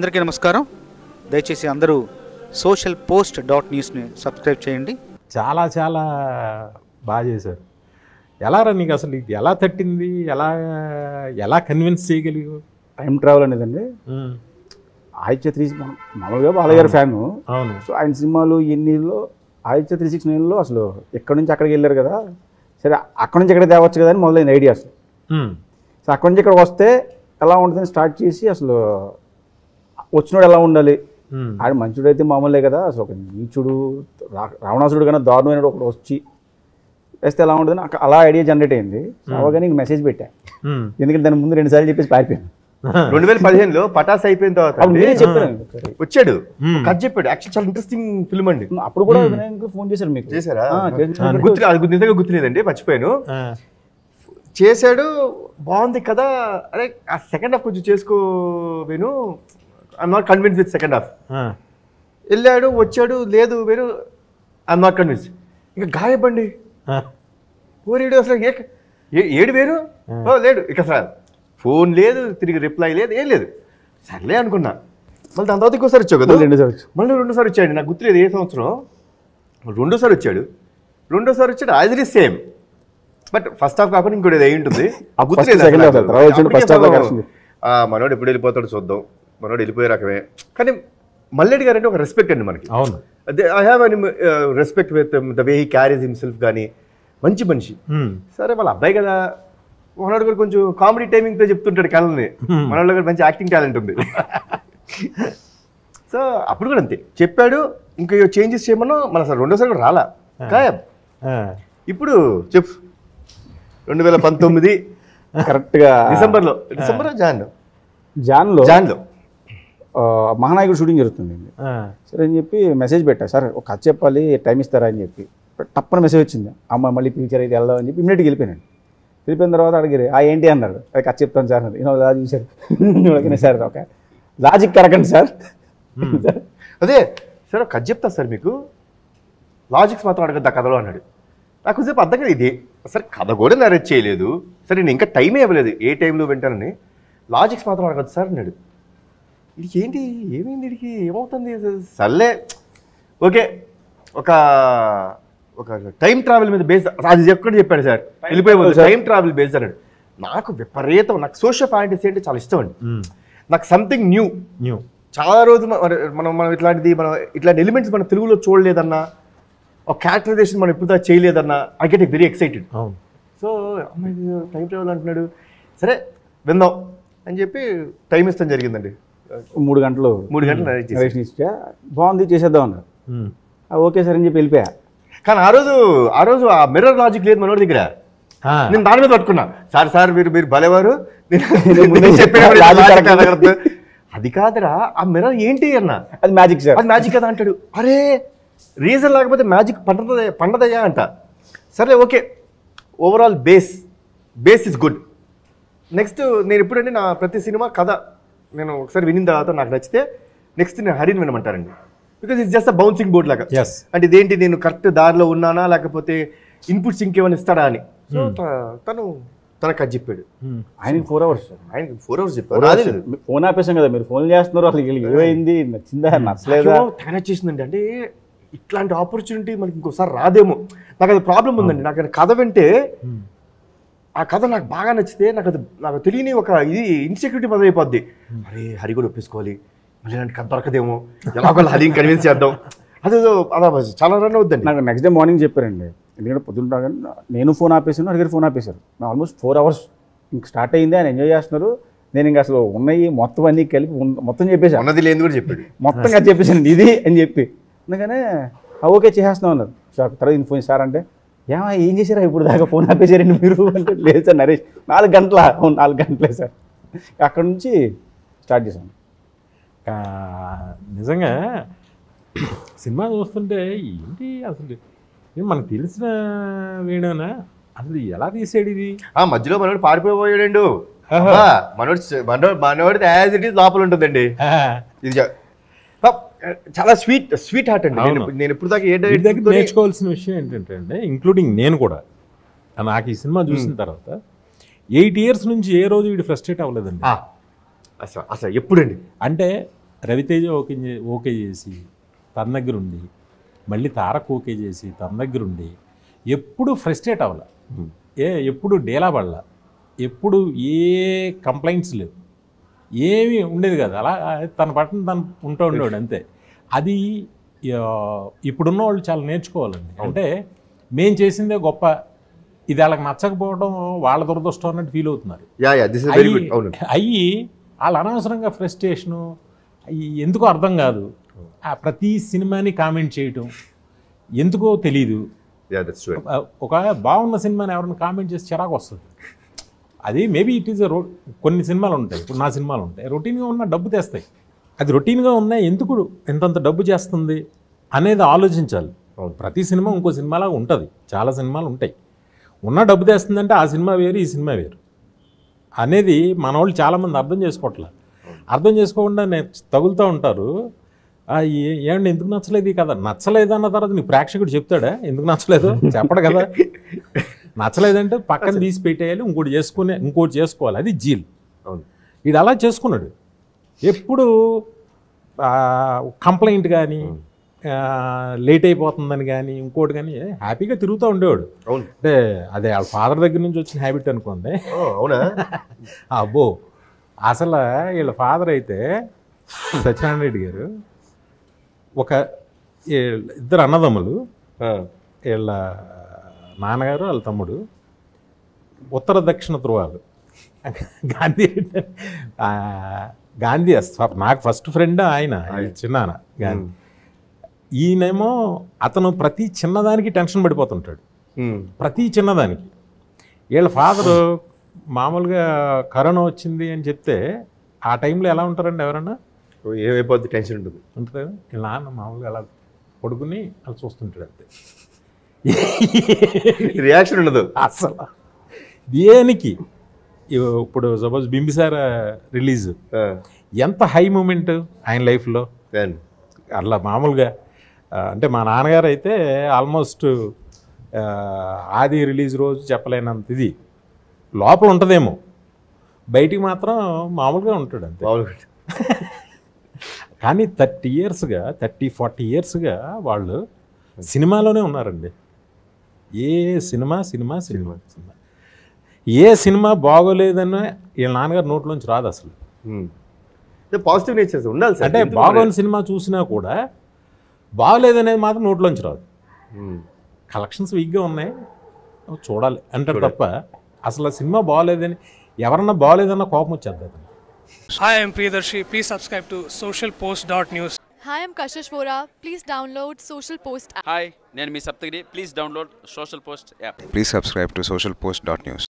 అందరికీ నమస్కారం దయచేసి అందరూ సోషల్ పోస్ట్ డాట్ న్యూస్ని సబ్స్క్రైబ్ చేయండి చాలా చాలా బాగా చేశారు ఎలా రా నీకు అసలు ఇది ఎలా తట్టింది ఎలా ఎలా కన్విన్స్ చేయగలిగావు టైం ట్రావెల్ అనేదండి ఆదిత్య త్రీ మామూలుగా బాలయ్య గారి ఫ్యాను అవును సో ఆయన సినిమాలు ఎన్నిలో ఆదిత్య త్రీ సిక్స్ నైన్లో అసలు ఎక్కడి నుంచి అక్కడికి వెళ్ళారు కదా సరే అక్కడి నుంచి ఇక్కడ తేవచ్చు కదా అని మొదలైంది ఐడియా అసలు ఉమ్. సో అక్కడి నుంచి ఇక్కడికి వస్తే ఎలా ఉంటుందని స్టార్ట్ చేసి అసలు వచ్చినోడు ఎలా ఉండాలి ఉమ్. ఆడ మంచుడు అయితే మామూలే కదా అసలు ఒక నీచుడు రా- రావణాసుడు కన్నా దారుణమైన ఒకడు వచ్చి వేస్తే ఎలా ఉంటుందని అక్క- అలా ఐడియా జనరేట్ అయింది సో అవగానే ఇంక మెసేజ్ పెట్టా ఉమ్. ఎందుకంటే దాని ముందు రెండు సార్లు చెప్పేసి పారిపోయాను రెండు వేల పదిహేనులో పటాస్ అయిపోయిన తర్వాత అప్పుడు నేనే అండి, చెప్పాను ఒకసారి. వచ్చాడు మ్మ్. కథ చెప్పాడు యాక్చువల్ చాలా ఇంట్రెస్టింగ్ ఫిల్మ్ అండి అప్పుడు కూడా వినాయక్ ఫోన్ చేశారు మీకు చేశారా ఆ, చేశారు. గుర్తు అది నిజంగా గుర్తులేదండి మర్చిపోయాను ఆ. చేశాడు బాగుంది కదా అరే ఆ సెకండ్ హాఫ్ కొంచెం చేసుకో Venu I'm not convince with second half ఆ. వెళ్ళాడు వచ్చాడు లేదు వేణు ఐఎమ్ నాట్ కన్విన్స్ ఇంకా గాయబండి ఆ. ఓరేడు అసలు ఏ ఏ- ఏడు వేరు ఓ లేడు ఇక అసలు ఫోన్ లేదు తిరిగి రిప్లై లేదు ఏం లేదు సర్లే అనుకున్నా మళ్ళీ దాని తర్వాత ఇంకోసారి వచ్చావు కదా మళ్ళీ రెండోసారి వచ్చావు. మళ్ళీ రెండోసారి వచ్చాడు నాకు గుర్తులేదు ఏ సంవత్సరం రెండోసారి వచ్చాడు రెండోసారి వచ్చాడు as it same but first half కాకుండా ఇంకోటి ఏది అయి ఉంటుంది First, గుర్తులేదు second అసలు half, నాకు. తర్వాత వచ్చిన అప్పటికే first half లో అసలు, కలిసింది. ఆ, మనోడు ఎప్పుడు వెళ్ళిపోతాడు చూద్దాం మనోడు వెళ్ళిపోయే రకమే కానీ మల్లెడి గారు అంటే ఒక రెస్పెక్ట్ అండి మనకి అవును అదే ఐ హ్యావ్ అని respect with the way he carries himself కానీ మంచి మనిషి ఉమ్. సరే వాళ్ళ అబ్బాయి కదా మనోడు కూడా కొంచెం కామెడీ టైమింగ్తో చెప్తుంటాడు కళని మనోళ్ళు కూడా మంచి యాక్టింగ్ టాలెంట్ ఉంది సో అప్పుడు కూడా అంతే చెప్పాడు ఇంకా చేంజెస్ చేయమన్నా మన అసలు రెండోసారి కూడా రాలా ఖాయం ఆ. ఇప్పుడు చెప్పు రెండు వేల పంతొమ్మిది కరెక్ట్గా డిసెంబర్లో డిసెంబర్ జాన్ జాన్లో జాన్లో ఆ, మహానాయకుడు షూటింగ్ జరుగుతుంది ఆ. సరే అని చెప్పి మెసేజ్ పెట్టా సార్ ఒక కథ చెప్పాలి టైం ఇస్తారా అని చెప్పి టప్పని మెసేజ్ వచ్చింది అమ్మ మళ్ళీ పిలిచారు అయితే వెళ్దాం అని చెప్పి ఇమీడియట్గా వెళ్ళిపోయాను వెళ్ళిపోయిన తర్వాత అడిగారు ఆ ఏంటి అన్నారు అది కథ చెప్తాను సార్ అన్నారు. ఈయన ఇలా చూశారు ఓకే సార్ ఒక లాజిక్ కరకండి సార్ అదే సరే ఒక కథ చెప్తా సార్ మీకు లాజిక్స్ మాత్రం అడగద్దు ఆ కథలో అన్నాడు నాకు సేపు అర్థం కాదు ఇది సరే కథ కూడా నరేట్ చేయలేదు సరే నేను ఇంకా టైమే ఇవ్వలేదు ఏ టైంలో వింటానని లాజిక్స్ మాత్రం అడగద్దు సార్ అన్నాడు ఇది ఏంటి ఏమైంది వీడికి ఏమవుతుంది సర్లే ఓకే ఒక ఒక టైం ట్రావెల్ మీద బేస్ అది ఎక్కడ చెప్పాడు సార్ వెళ్ళిపోయి టైం ట్రావెల్ బేస్ అన్నాడు నాకు విపరీతం నాకు సోషల్ ఫ్యాంటసీ అంటే చాలా ఇష్టం అండి ఉమ్. నాకు సంథింగ్ న్యూ న్యూ చాలా రోజులు మ- మరి మనం మనం ఇట్లాంటిది మనం ఇట్లాంటి ఎలిమెంట్స్ మన తెలుగులో చూడలేదన్నా ఒక క్యారెక్టరైజేషన్ మనం ఇప్పుడు దాకా చేయలేదన్నా ఐ గెట్ వెరీ ఎక్సైటెడ్ అవును సో అమ్మాయి టైం ట్రావెల్ అంటున్నాడు సరే విందాం అని చెప్పి టైం ఇస్తాం జరిగిందండి మూడు గంటలు మూడు గంటలు narrate చేశాను. నరేషన్ ఇచ్చా బాగుంది చేసేద్దాం అన్నారు ఉమ్. ఆ, ఓకే సార్ అని చెప్పి వెళ్ళిపోయా కానీ ఆ రోజు ఆ రోజు ఆ మిర్రర్ లాజిక్ లేదు మనోడి దగ్గర ఆ. నేను దాని మీద పట్టుకున్నా సార్ సార్ మీరు మీరు భలేవారు నేను ముందే నేను చెప్పినప్పుడు logic logic correct. అడగద్దు. అది కాదురా ఆ మిర్రర్ ఏంటి అన్నా అది మ్యాజిక్ సార్ అది మ్యాజిక్ కదా అంటాడు అరే రీజన్ లేకపోతే మ్యాజిక్ పండదే పండదయ్యా అంట సరే okay overall base base is good next నేను ఎప్పుడంటే నా ప్రతి సినిమా కథ నేను ఒకసారి వినిన తర్వాత నాకు నచ్చితే నెక్స్ట్ నేను హరిని వినమంటారండి because it's just a bouncing board లాగా Yes. అంటే ఇదేంటి నేను కరెక్ట్ దారిలో ఉన్నానా లేకపోతే ఇన్పుట్స్ ఇంకేమైనా ఇస్తాడా అని సో తను తన కథ చెప్పాడు ఉమ్. ఆయనకి ఫోర్ అవర్స్ ఆయనకి ఫోర్ అవర్స్ చెప్పాడు రాదే లేదు. ఫోన్ ఆపేసాం కదా మీరు ఫోన్ చేస్తున్నారు అసలు వీళ్ళకి ఏమైంది నచ్చిందా నచ్చలేదా అయ్యో, తెగ నచ్చేసిందండి అంటే ఇట్లాంటి ఆపర్చునిటీ మనకి ఇంకోసారి రాదేమో నాకు అది ప్రాబ్లం ఉందండి నాకు అది కథ వింటే ఆ కథ నాకు బాగా నచ్చితే నాకు అది నాకు తెలియని ఒక ఇది ఇన్సెక్యూరిటీ మొదలైపోద్ది అరే హరి కూడా ఒప్పేసుకోవాలి మళ్ళీ ఇలాంటి కథ దొరకదేమో ఎలాగో హరిని కన్విన్స్ చేద్దాం అదేదో అలా చాలా రన్ అవుద్దండి నాకు నెక్స్ట్ డే మార్నింగ్ చెప్పారండి ఎందుకంటే పొద్దున్న రాగానే నేను ఫోన్ ఆపేసాను అడిగారు ఫోన్ ఆపేశారు ఆల్మోస్ట్ ఫోర్ అవర్స్ ఇంక స్టార్ట్ అయింది ఆయన ఎంజాయ్ చేస్తున్నారు నేను ఇంకా అసలు ఉన్నాయి మొత్తం అన్నీ కలిపి ఉన్- మొత్తం చెప్పేశాను ఉన్నది లేని కూడా చెప్పాడు మొత్తం అది చెప్పేసాను ఇది అని చెప్పి అందుకనే "ఆ, ఓకే చేసేస్తున్నాం అన్నారు సార్ తర్వాత ఇన్ఫోన్ సార్ అంటే ఏమా ఏం చేశారా ఇప్పుడు దాకా ఫోన్ ఆపేశారండి మీరు అంటే లేదు సార్ నరేష్ నాలుగు గంటల అవును నాలుగు గంటలే సార్ అక్కడ నుంచి స్టార్ట్ చేశాను ఆ, నిజంగా సినిమా చూస్తుంటే ఏంటి అసలు ఏం మనకు తెలిసిన వేణునా అసలు ఎలా తీసాడు ఇది ఆ మధ్యలో మనోడు పారిపోయాడు మనోడు మనోడు మనోడి యాజ్ ఇట్ ఈస్ లోపల ఉంటుందండి ఇది చా- పాప్, చాలా స్వీట్ స్వీట్ హార్ట్ అండి నేను అవును. నేను ఇప్పుడు దాకా ఏ వీటి దగ్గర డైరెక్టర్ నేర్చుకోవాల్సిన విషయం ఏంటంటే అండి ఇంక్లూడింగ్ నేను కూడా నాకు ఈ సినిమా చూసిన తర్వాత ఎయిట్ ఇయర్స్ నుంచి ఏ రోజు వీడు ఫ్రస్ట్రేట్ అవ్వలేదండి అసలు అసలు ఎప్పుడండి అంటే రవితేజ ఓకే చే- ఓకే చేసి తన దగ్గర ఉండి మళ్ళీ తారక్ ఓకే చేసి తన దగ్గర ఉండి ఎప్పుడు ఫ్రస్ట్రేట్ అవ్వాల ఏ ఎప్పుడు డేలా పడాల ఎప్పుడు ఏ కంప్లైంట్స్ లేవు ఏమీ ఉండేది కదా అలా తన పట్ల తను ఉంటూ ఉండేవాడు అంతే అది ఆ, ఇప్పుడున్న వాళ్ళు చాలా నేర్చుకోవాలండి అంటే మేం చేసిందే గొప్ప ఇది వాళ్ళకి నచ్చకపోవడం వాళ్ళ దురదృష్టం అన్నట్టు ఫీల్ అవుతున్నారు yeah yeah this is very good అవును అయ్యి వాళ్ళు అనవసరంగా ఫ్రస్ట్రేషను అయ్యి ఎందుకో అర్థం కాదు ఆ ప్రతి సినిమాని కామెంట్ చేయటం ఎందుకో తెలీదు యా దట్స్ ట్రూ ఒక బాగున్న సినిమాని ఎవరైనా కామెంట్ చేసి చిరాకు వస్తుంది అది మేబీ ఇట్ ఈస్ రో కొన్ని సినిమాలు ఉంటాయి ఇప్పుడు నా సినిమాలు ఉంటాయి రొటీన్గా ఉన్న డబ్బు తెస్తాయి అది రొటీన్గా ఉన్నాయి ఎందుకు ఎంతంత డబ్బు చేస్తుంది అనేది ఆలోచించాలి ప్రతి సినిమా ఇంకో సినిమాలాగా ఉంటుంది చాలా సినిమాలు ఉంటాయి ఉన్న డబ్బు తెస్తుందంటే ఆ సినిమా వేరు ఈ సినిమా వేరు అనేది మన వాళ్ళు చాలామంది అర్థం చేసుకోవట్లే అర్థం చేసుకోకుండా నేను తగులుతూ ఉంటారు "ఆ, ఏ- ఏమండి ఎందుకు నచ్చలేదు ఈ కథ నచ్చలేదు అన్న తర్వాత నీ ప్రేక్షకుడు చెప్తాడా ఎందుకు నచ్చలేదు చెప్పడు కదా నచ్చలేదంటే పక్కన తీసి పెట్టేయాలి ఇంకోటి చేసుకునే ఇంకోటి చేసుకోవాలి అది జీల్ అవును ఇది అలా చేసుకున్నాడు ఎప్పుడు కంప్లైంట్ కానీ లేట్ అయిపోతుందని కానీ ఇంకోటి కానీ హ్యాపీగా తిరుగుతూ ఉండేవాడు అవును అంటే అదే వాళ్ళ ఫాదర్ దగ్గర నుంచి వచ్చిన హ్యాబిట్ అనుకోండి ఓ, అవునా అబ్బో అసలు వీళ్ళ ఫాదర్ అయితే సత్యనారాయణ రెడ్డి గారు ఒక ఈ- ఇద్దరు అన్నదమ్ములు ఆ, వీళ్ళ నాన్నగారు వాళ్ళ తమ్ముడు ఉత్తర దక్షిణ ధ్రువాలు గాంధీ ఆ, గాంధీ అస్- నాకు ఫస్ట్ ఫ్రెండ్ ఆయన ఆయన చిన్నాన్న గాంధీ ఈయనేమో అతను ప్రతి చిన్నదానికి టెన్షన్ పడిపోతుంటాడు ఉమ్, ప్రతి చిన్నదానికి వీళ్ళ ఫాదరు మామూలుగా కరోనా వచ్చింది అని చెప్తే ఆ టైంలో ఎలా ఉంటారండి ఎవరన్నా ఓ, ఏమైపోద్ది టెన్షన్ ఉంటుంది ఉంటుంది కదా వీళ్ళ నాన్న మామూలుగా అలా పడుకుని అలా చూస్తుంటాడు అంతే రియాక్షన్ ఉండదు అసలు దేనికి ఇవ్ ఇప్పుడు సపోజ్ బింబిసార రిలీజ్ ఆ, ఎంత హై మూమెంట్ ఆయన లైఫ్లో then, అట్లా మామూలుగా ఆ, అంటే మా నాన్నగారు అయితే ఆల్మోస్ట్ ఆది రిలీజ్ రోజు చెప్పలేనంత ఇది లోపల ఉంటుందేమో బయటికి మాత్రం మామూలుగా ఉంటాడు అంతే మామూలుగా కానీ థర్టీ ఇయర్స్గా థర్టీ ఫార్టీ ఇయర్స్గా వాళ్ళు సినిమాలోనే ఉన్నారండి ఏ సినిమా సినిమా సినిమా సినిమా ఏ సినిమా బాగోలేదని వీళ్ళ నాన్నగారు నోట్లోంచి రాదు అసలు పాజిటివ్ నేచర్స్ ఉండాలి సార్ అంటే ఎందుకు బాగోని సినిమా చూసినా కూడా బాగోలేదనేది మాత్రం నోట్లోంచి రాదు ఉమ్, కలెక్షన్స్ వీక్గా ఉన్నాయి చూడాలి అంటారు తప్ప అసలు ఆ సినిమా బాగోలేదని ఎవరన్నా బాగోలేదన్న కోపం వచ్చేద్ది అతనికి. Hi, I'm Priyadarshi. Please subscribe to socialpost.news. Hi, I'm Kashish Vora. Please download Social Post app. Hi నేను మీ Saptagiri please download social post app Please subscribe to socialpost.news.